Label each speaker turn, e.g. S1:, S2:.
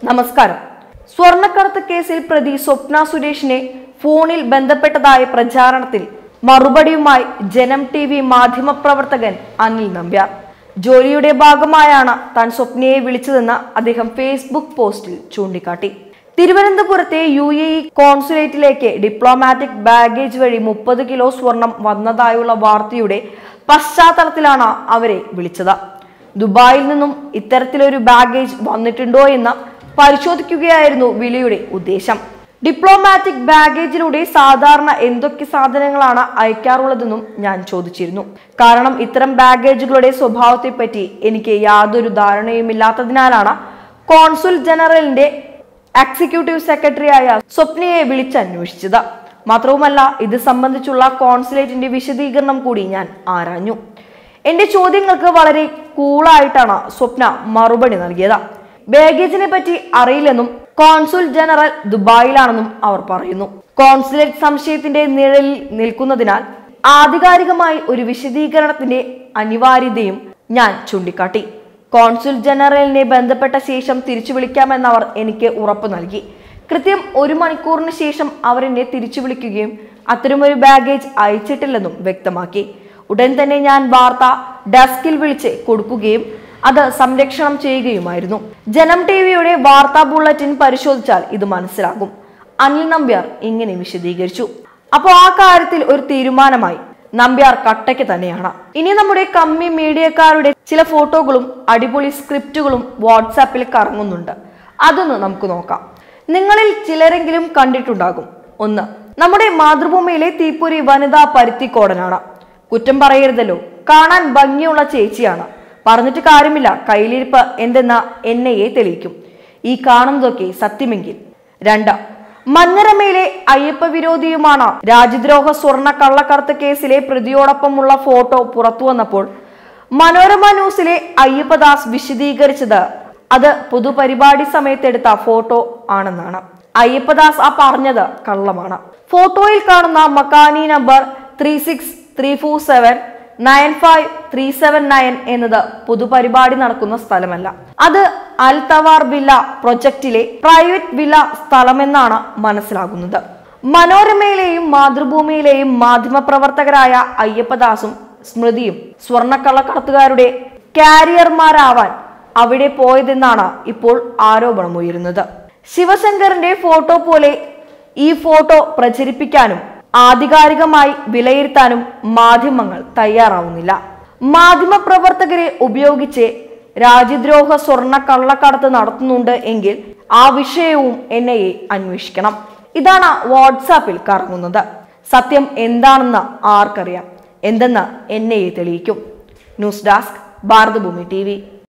S1: നമസ്കാരം സ്വർണ്ണക്കടത്ത് കേസിൽ പ്രതി സ്വപ്ന സുരേഷിനെ ഫോണിൽ ബന്ധപ്പെട്ടതായ പ്രചാരണത്തിൽ മറുപടിയുമായി ജനം ടി വി മാധ്യമപ്രവർത്തകൻ അനിൽ നമ്പ്യാർ ജോലിയുടെ ഭാഗമായാണ് താൻ സ്വപ്നയെ വിളിച്ചതെന്ന് അദ്ദേഹം ഫേസ്ബുക്ക് പോസ്റ്റിൽ ചൂണ്ടിക്കാട്ടി തിരുവനന്തപുരത്തെ യു എ ഇ കോൺസുലേറ്റിലേക്ക് ഡിപ്ലോമാറ്റിക് ബാഗേജ് വഴി മുപ്പത് കിലോ സ്വർണം വന്നതായുള്ള വാർത്തയുടെ പശ്ചാത്തലത്തിലാണ് അവരെ വിളിച്ചത് ദുബായിൽ നിന്നും ഇത്തരത്തിലൊരു ബാഗേജ് വന്നിട്ടുണ്ടോ എന്ന് പരിശോധിക്കുകയായിരുന്നു വിളിയുടെ ഉദ്ദേശം ഡിപ്ലോമാറ്റിക് ബാഗേജിലൂടെ സാധാരണ എന്തൊക്കെ സാധനങ്ങളാണ് അയക്കാറുള്ളതെന്നും ഞാൻ ചോദിച്ചിരുന്നു കാരണം ഇത്തരം ബാഗേജുകളുടെ സ്വഭാവത്തെപ്പറ്റി എനിക്ക് യാതൊരു ധാരണയുമില്ലാത്തതിനാലാണ് കോൺസുൽ ജനറലിന്റെ എക്സിക്യൂട്ടീവ് സെക്രട്ടറിയായ സ്വപ്നയെ വിളിച്ചന്വേഷിച്ചത് മാത്രവുമല്ല ഇത് സംബന്ധിച്ചുള്ള കോൺസുലേറ്റിന്റെ വിശദീകരണം കൂടി ഞാൻ ആരാഞ്ഞു എന്റെ ചോദ്യങ്ങൾക്ക് വളരെ കൂളായിട്ടാണ് സ്വപ്ന മറുപടി നൽകിയത് ബാഗേജിനെ പറ്റി അറിയില്ലെന്നും കോൺസുൽ ജനറൽ ദുബായിലാണെന്നും അവർ പറയുന്നു കോൺസുലേറ്റ് സംശയത്തിന്റെ നിഴലിൽ നിൽക്കുന്നതിനാൽ ആധികാരികമായി ഒരു വിശദീകരണത്തിന്റെ അനിവാര്യതയും ഞാൻ ചൂണ്ടിക്കാട്ടി കോൺസുൽ ജനറലിനെ ബന്ധപ്പെട്ട ശേഷം തിരിച്ചു വിളിക്കാമെന്നവർ എനിക്ക് ഉറപ്പു നൽകി കൃത്യം ഒരു മണിക്കൂറിന് ശേഷം അവർ എന്നെ തിരിച്ചു വിളിക്കുകയും അത്തരമൊരു ബാഗേജ് അയച്ചിട്ടില്ലെന്നും വ്യക്തമാക്കി ഉടൻ തന്നെ ഞാൻ വാർത്ത ഡെസ്കിൽ വിളിച്ച് കൊടുക്കുകയും അത് സംരക്ഷണം ചെയ്യുകയുമായിരുന്നു ജനം ടി വിയുടെ വാർത്താ ബുള്ളറ്റിൻ പരിശോധിച്ചാൽ ഇത് മനസ്സിലാകും അനിൽ നമ്പ്യാർ ഇങ്ങനെ വിശദീകരിച്ചു അപ്പോൾ ആ കാര്യത്തിൽ ഒരു തീരുമാനമായി നമ്പ്യാർ കട്ടയ്ക്ക് തന്നെയാണ് ഇനി നമ്മുടെ കമ്മി മീഡിയക്കാരുടെ ചില ഫോട്ടോകളും അടിപൊളി സ്ക്രിപ്റ്റുകളും വാട്സാപ്പിൽ കറങ്ങുന്നുണ്ട് അതൊന്ന് നമുക്ക് നോക്കാം നിങ്ങളിൽ ചിലരെങ്കിലും കണ്ടിട്ടുണ്ടാകും ഒന്ന് നമ്മുടെ മാതൃഭൂമിയിലെ തീപ്പൊരി വനിതാ പരുത്തിക്കോടനാണ് കുറ്റം പറയരുതല്ലോ കാണാൻ ഭംഗിയുള്ള ചേച്ചിയാണ് പറഞ്ഞിട്ട് കാര്യമില്ല കയ്യിലിരിപ്പ് എന്തെന്ന എന്നെയെ തെളിയിക്കും ഈ കാണുന്നതൊക്കെ സത്യമെങ്കിൽ രണ്ട് മഞ്ഞരമയിലെ അയ്യപ്പ വിരോധിയുമാണ് രാജ്യദ്രോഹ സ്വർണ്ണ കള്ളക്കടത്ത് കേസിലെ പ്രതിയോടൊപ്പമുള്ള ഫോട്ടോ പുറത്തു വന്നപ്പോൾ മനോരമ ന്യൂസിലെ അയ്യപ്പദാസ് വിശദീകരിച്ചത് അത് പൊതുപരിപാടി സമയത്തെടുത്ത ഫോട്ടോ ആണെന്നാണ് അയ്യപ്പദാസ് ആ പറഞ്ഞത് കള്ളമാണ് ഫോട്ടോയിൽ കാണുന്ന Makani number three six three four seven nine five three seven nine എന്നത് പൊതുപരിപാടി നടക്കുന്ന സ്ഥലമല്ല അത് അൽ തവാർ വില്ല പ്രൊജക്റ്റിലെ പ്രൈവറ്റ് വില്ല സ്ഥലമെന്നാണ് മനസ്സിലാകുന്നത് മനോരമയിലെയും മാതൃഭൂമിയിലെയും മാധ്യമപ്രവർത്തകരായ അയ്യപ്പദാസും സ്മൃതിയും സ്വർണ്ണക്കള്ളക്കടത്തുകാരുടെ കാരിയർമാരാവാൻ അവിടെ പോയതെന്നാണ് ഇപ്പോൾ ആരോപണമുയരുന്നത് ശിവശങ്കറിന്റെ ഫോട്ടോ പോലെ ഈ ഫോട്ടോ പ്രചരിപ്പിക്കാനും ആധികാരികമായി വിലയിരുത്താനും മാധ്യമങ്ങൾ തയ്യാറാവുന്നില്ല മാധ്യമപ്രവർത്തകരെ ഉപയോഗിച്ച് രാജ്യദ്രോഹ സ്വർണ്ണ കള്ളക്കടത്ത് നടത്തുന്നുണ്ട് എങ്കിൽ ആ വിഷയവും എൻ ഐ എ അന്വേഷിക്കണം ഇതാണ് വാട്സാപ്പിൽ കറങ്ങുന്നത് സത്യം എന്താണെന്ന് ആർക്കറിയാം എന്തെന്ന് എൻ ഐ എ തെളിയിക്കും ന്യൂസ് ഡെസ്ക് ഭാരതഭൂമി ടി